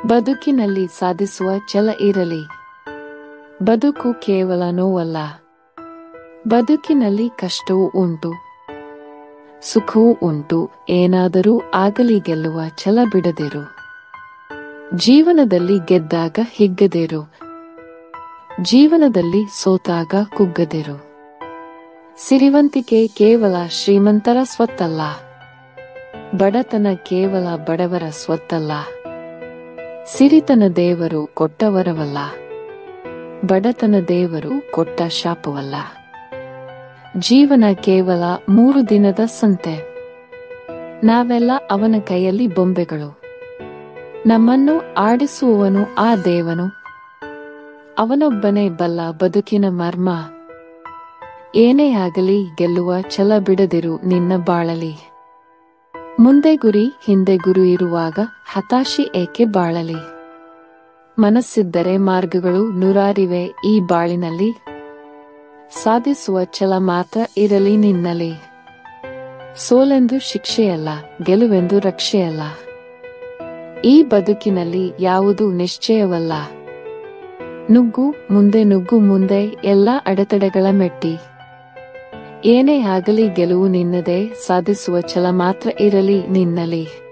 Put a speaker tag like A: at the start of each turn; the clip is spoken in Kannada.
A: ಬದುಕಿನಲ್ಲಿ ಸಾಧಿಸುವ ಛಲ ಇರಲಿ ಬದುಕು ಕೇವಲ ನೋವಲ್ಲ ಬದುಕಿನಲ್ಲಿ ಕಷ್ಟವೂ ಉಂಟು ಸುಖವೂ ಉಂಟು ಏನಾದರೂ ಆಗಲಿ ಗೆಲ್ಲುವ ಛಲ ಬಿಡದಿರು ಜೀವನದಲ್ಲಿ ಗೆದ್ದಾಗ ಹಿಗ್ಗದಿರು ಜೀವನದಲ್ಲಿ ಸೋತಾಗ ಕುಗ್ಗದಿರು ಸಿರಿವಂತಿಕೆ ಕೇವಲ ಶ್ರೀಮಂತರ ಸ್ವತ್ತಲ್ಲ ಬಡತನ ಕೇವಲ ಬಡವರ ಸ್ವತ್ತಲ್ಲ ಸಿರಿತನ ದೇವರು ಕೊಟ್ಟವರವಲ್ಲ ಬಡತನ ದೇವರು ಕೊಟ್ಟ ಶಾಪವಲ್ಲ ಜೀವನ ಕೇವಲ ಮೂರು ದಿನದ ಸಂತೆ ನಾವೆಲ್ಲ ಅವನ ಕೈಯಲ್ಲಿ ಬೊಂಬೆಗಳು ನಮ್ಮನ್ನು ಆಡಿಸುವವನು ಆ ದೇವನು ಅವನೊಬ್ಬನೇ ಬಲ್ಲ ಬದುಕಿನ ಮರ್ಮ ಏನೇ ಆಗಲಿ ಗೆಲ್ಲುವ ಛಲ ಬಿಡದಿರು ನಿನ್ನ ಬಾಳಲಿ ಮುಂದೆ ಗುರಿ ಹಿಂದೆ ಗುರು ಇರುವಾಗ ಹತಾಶಿ ಏಕೆ ಬಾಳಲಿ ಮನಸ್ಸಿದ್ದರೆ ಮಾರ್ಗಗಳು ನೂರಾರಿವೆ ಈ ಬಾಳಿನಲ್ಲಿ ಸಾಧಿಸುವ ಛಲ ಮಾತ್ರ ಇರಲಿ ನಿನ್ನಲ್ಲಿ ಸೋಲೆಂದು ಶಿಕ್ಷೆಯಲ್ಲ ಗೆಲುವೆಂದು ರಕ್ಷೆಯಲ್ಲ ಈ ಬದುಕಿನಲ್ಲಿ ಯಾವುದು ನಿಶ್ಚಯವಲ್ಲ ನುಗ್ಗು ಮುಂದೆ ನುಗ್ಗು ಮುಂದೆ ಎಲ್ಲ ಅಡೆತಡೆಗಳ ಮೆಟ್ಟಿ ಏನೇ ಆಗಲಿ ಗೆಲುವು ನಿನ್ನದೇ ಸಾಧಿಸುವ ಛಲ ಮಾತ್ರ ಇರಲಿ ನಿನ್ನಲ್ಲಿ